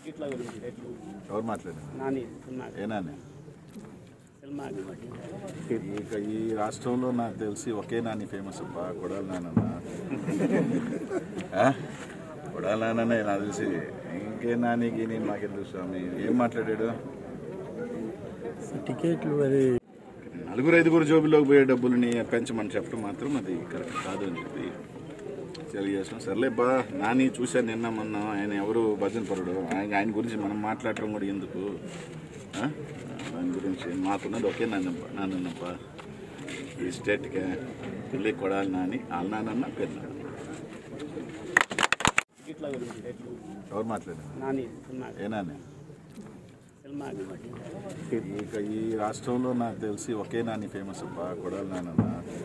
ఇట్లా గురించి రేట్లు ఎవరు మాట్లాడారు నాని సినిమా ఏనానే సినిమా ఇక ఈ రాష్ట్రంలో నాకు తెలిసి ఒకే నాని ఫేమస్ అబ్బా కొడాలి నానన్న ఆ? కొడాలి నాననే నాకు తెలిసి ఇంకే నానికి నేను మాకెందుకు స్వామి ఏం మాట్లాడాడు టికెట్లు మరి నలుగురు ఐదుగురు జోబుల్లోకి పోయే డబ్బులని పెంచమని చెప్పడం మాత్రం అది కరెక్ట్ కాదు అని చెప్పి తెలియజేస్తాం సర్లే బా నాని చూశాను నిన్న మొన్న ఆయన ఎవరు భజన పరుడు ఆయన ఆయన గురించి మనం మాట్లాడటం కూడా ఎందుకు ఆ? దాని గురించి మాకున్నది ఒకే నాన్నప్ప నాన్నప్ప ఈ స్టేట్కే పిల్లి కొడాలి నాని వాళ్ళ నాన్న పేరు నాన్న ఇట్లా గురించి రేట్లు ఎవరు మాట్లాడారు నాని సినిమా ఏనానే సినిమా ఇక ఈ రాష్ట్రంలో నాకు తెలిసి ఒకే నాని ఫేమస్ అబ్బా కొడాలి నానన్న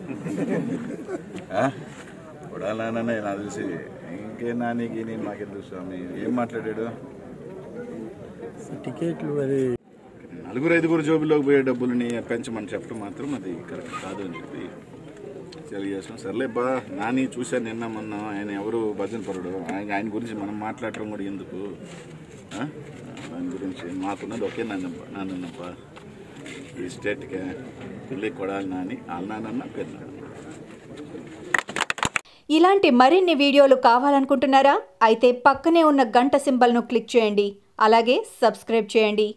ఆ? కొడాలి నాననే నాకు తెలిసి ఇంకే నానికి నేను మాకెందుకు స్వామి ఏం మాట్లాడాడు టికెట్లు మరి నలుగురు ఐదుగురు జోబుల్లోకి పోయే డబ్బులని పెంచమని చెప్పడం మాత్రం అది కరెక్ట్ కాదు అని చెప్పి తెలియజేస్తాం సర్లే బా నాని చూశాను నిన్న మొన్న ఆయన ఎవరు భజన పరుడు ఆయన ఆయన గురించి మనం మాట్లాడటం కూడా ఎందుకు ఆ? దాని గురించి మాకున్నది ఒకే నాన్నప్ప నాన్నప్ప ఈ స్టేట్కే పిల్లి కొడాలి నాని వాళ్ళ నాన్న పేరు నాన్న ఇలాంటి మరిన్ని వీడియోలు కావాలనుకుంటున్నారా అయితే పక్కనే ఉన్న గంట సింబల్ను క్లిక్ చేయండి అలాగే సబ్స్క్రైబ్ చేయండి